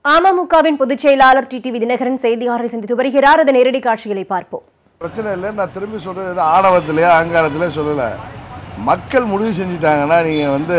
அமமுகவின் பொதுச் செயலாளர் டிடிவி தினகரன் செய்தியாளரை சந்தித்து வருகிறார் அதன் நேரடி காட்சிகளை பார்ப்போம் பிரச்சனை இல்லை நான் திரும்பி சொல்றது எதுவும் ஆணவத்திலேயோ அகங்காரத்திலேயோ சொல்லலை மக்கள் முடிவு செஞ்சிட்டாங்கன்னா நீங்கள் வந்து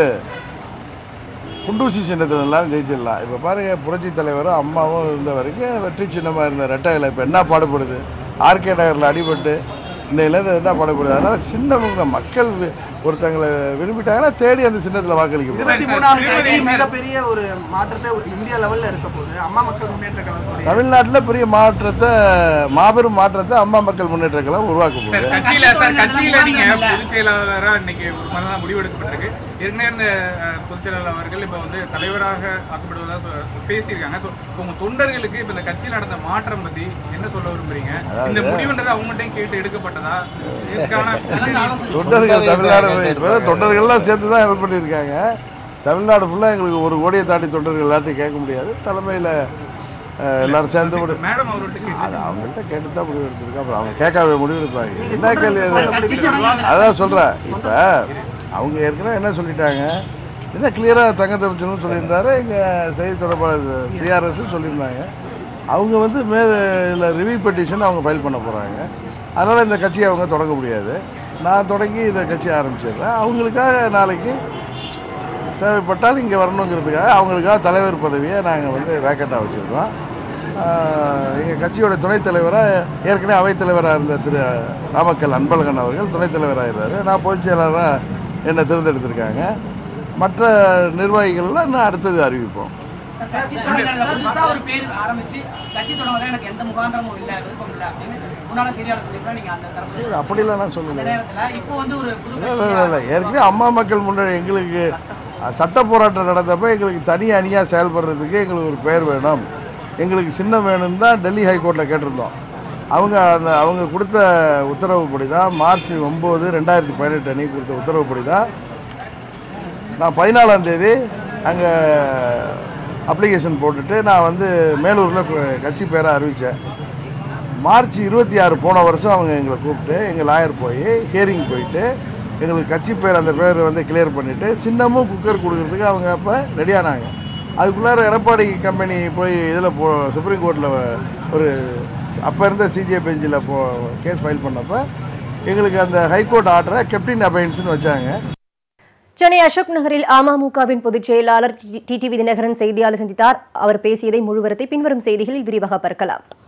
குண்டூசி சின்னத்திலலாம் ஜெயிச்சிடலாம் இப்போ பாருங்கள் புரட்சி தலைவரும் அம்மாவும் இருந்த வரைக்கும் வெற்றி சின்னமாக இருந்த ரெட்டையில் இப்போ என்ன பாடுபடுது ஆர்கே நகரில் அடிபட்டு இன்னையிலேருந்து என்ன பாடுபடுது அதனால் சின்னவங்க மக்கள் வி- ஒருத்தங்களை விரும்பிட்டாங்கன்னா தேடி அந்த சின்னத்தில் வாக்களிக்க போகிறாங்க இருபத்தி மூணாம் தேதி மிகப்பெரிய ஒரு மாற்றத்தை ஒரு இந்திய லெவல்ல இருக்க போகுது அம்மா மக்கள் முன்னேற்ற கழகத்துடைய தமிழ்நாட்டில் பெரிய மாற்றத்தை மாபெரும் மாற்றத்தை அம்மா மக்கள் முன்னேற்ற கழகம் உருவாக்க போகுது சார் கட்சியில சார் கட்சியில நீங்க பொதுச் செயலாளரா இன்னைக்கு ஒரு மனதான் முடிவெடுக்கப்பட்டிருக்கு ஏற்கனவே இந்த அஹ், பொதுச் செயலாளர் அவர்கள் இப்ப வந்து தலைவராக ஆக்கப்படுவதாக சொ- பேசியிருக்காங்க ஸோ உங்க தொண்டர்களுக்கு இப்ப இந்த கட்சியில் நடந்த மாற்றம் பத்தி என்ன சொல்ல விரும்புறீங்க இந்த முடிவுன்றது அவங்ககிட்டயும் கேட்டு எடுக்கப்பட்டதா இதுக்கான தொண்டர்கள் தமிழ்நாடு இப்போ தொண்டர்கள்லாம் சேர்த்து தான் ஹெல்ப் பண்ணியிருக்காங்க தமிழ்நாடு ஃபுல்லாக எங்களுக்கு ஒரு கோடியை தாண்டி தொண்டர்கள் எல்லாத்தையும் கேட்க முடியாது தலைமையில் எல்லாரும் சேர்ந்து முடி மேடம் அவர்கிட்ட கேட்டு அது அவங்கள்ட்ட கேட்டு தான் முடிவு எடுத்திருக்கோம் அப்புறம் அவங்க கேட்காம முடிவு எடுப்பாங்க என்ன கேள்வி அது அதான் சொல்கிறேன் இப்போ அவங்க ஏற்கனவே என்ன சொல்லிட்டாங்க என்ன கிளியராக தங்க தெரிஞ்சணும்னு சொல்லியிருந்தாரு எங்கள் செய்தி தொடர்பாளர் சிஆர்எஸ் சொல்லியிருந்தாங்க அவங்க வந்து மேல் இதில் ரிவ்யூ பெட்டிஷன் அவங்க ஃபைல் பண்ண போகிறாங்க அதனால் இந்த கட்சியை அவங்க தொடங்க முடியாது நான் தொடங்கி இந்த கட்சி ஆரம்பிச்சிடுறேன் அவங்களுக்காக நாளைக்கு தேவைப்பட்டால் இங்கே வரணுங்கிறதுக்காக அவங்களுக்காக தலைவர் பதவியை நாங்கள் வந்து வேக்கண்டாக வச்சுருக்கோம் எங்கள் கட்சியோட துணைத் தலைவராக ஏற்கனவே அவைத் தலைவராக இருந்த திரு நாமக்கல் அன்பழகன் அவர்கள் துணைத் தலைவராக இருந்தார் நான் பொதுச் செயலாளராக என்னை தேர்ந்தெடுத்திருக்காங்க மற்ற நிர்வாகிகள்லாம் இன்னும் அடுத்தது அறிவிப்போம் கட்சி தொடங்குறதுல புதுசா ஒரு பேர் ஆரம்பிச்சு கட்சி தொடங்குறதுல எனக்கு எந்த முகாந்திரமும் இல்ல விருப்பம் இல்ல அப்படின்னு முன்னால செய்தியாளர் சொல்லியிருந்தா நீங்க அந்த தரப்பு இல்ல, அப்படிலாம் நான் அந்த சொல்லலை நேரத்துல இப்போ வந்து ஒரு புது இல்லை இல்லை இல்லை ஏற்கனவே அம்மா மக்கள் முன்னாடி எங்களுக்கு அஹ், சட்ட போராட்டம் நடந்தப்போ எங்களுக்கு தனி அணியாக செயல்படுறதுக்கு எங்களுக்கு ஒரு பெயர் வேணும் எங்களுக்கு சின்னம் வேணும்னு தான் டெல்லி ஹைகோர்ட்டில் கேட்டிருந்தோம் அவங்க அந்த அவங்க கொடுத்த உத்தரவுப்படி தான் மார்ச் ஒம்பது ரெண்டாயிரத்தி பதினெட்டு அன்னைக்கு கொடுத்த உத்தரவுப்படி தான் நான் பதினாலாம் தேதி அங்கே அப்ளிகேஷன் போட்டுட்டு நான் வந்து மேலூரில் கட்சி பேரை அறிவித்தேன் மார்ச் இருபத்தி ஆறு போன வருஷம் அவங்க எங்களை கூப்பிட்டு எங்கள் லாயர் போய் ஹியரிங் போயிட்டு எங்களுக்கு கட்சி பேர் அந்த பேர் வந்து கிளியர் பண்ணிவிட்டு சின்னமும் குக்கர் கொடுக்கறதுக்கு அவங்க அப்போ ரெடியானாங்க அதுக்குள்ளார எடப்பாடி கம்பெனி போய் இதில் போ சுப்ரீம் கோர்ட்டில் ஒரு அப்போ இருந்த சிஜே பெஞ்சில் போ கேஸ் ஃபைல் பண்ணப்போ எங்களுக்கு அந்த ஹைகோர்ட் ஆர்டரை கெப்டின் அபைன்ஸ்னு வச்சாங்க சென்னை அசோக் நகரில் அமமுகவின் பொதுச் செயலாளர் டிடிவி தினகரன் செய்தியாளர் சந்தித்தார் அவர் பேசியதை முழுவரத்தை பின்வரும் செய்திகளில் விரிவாக பார்க்கலாம்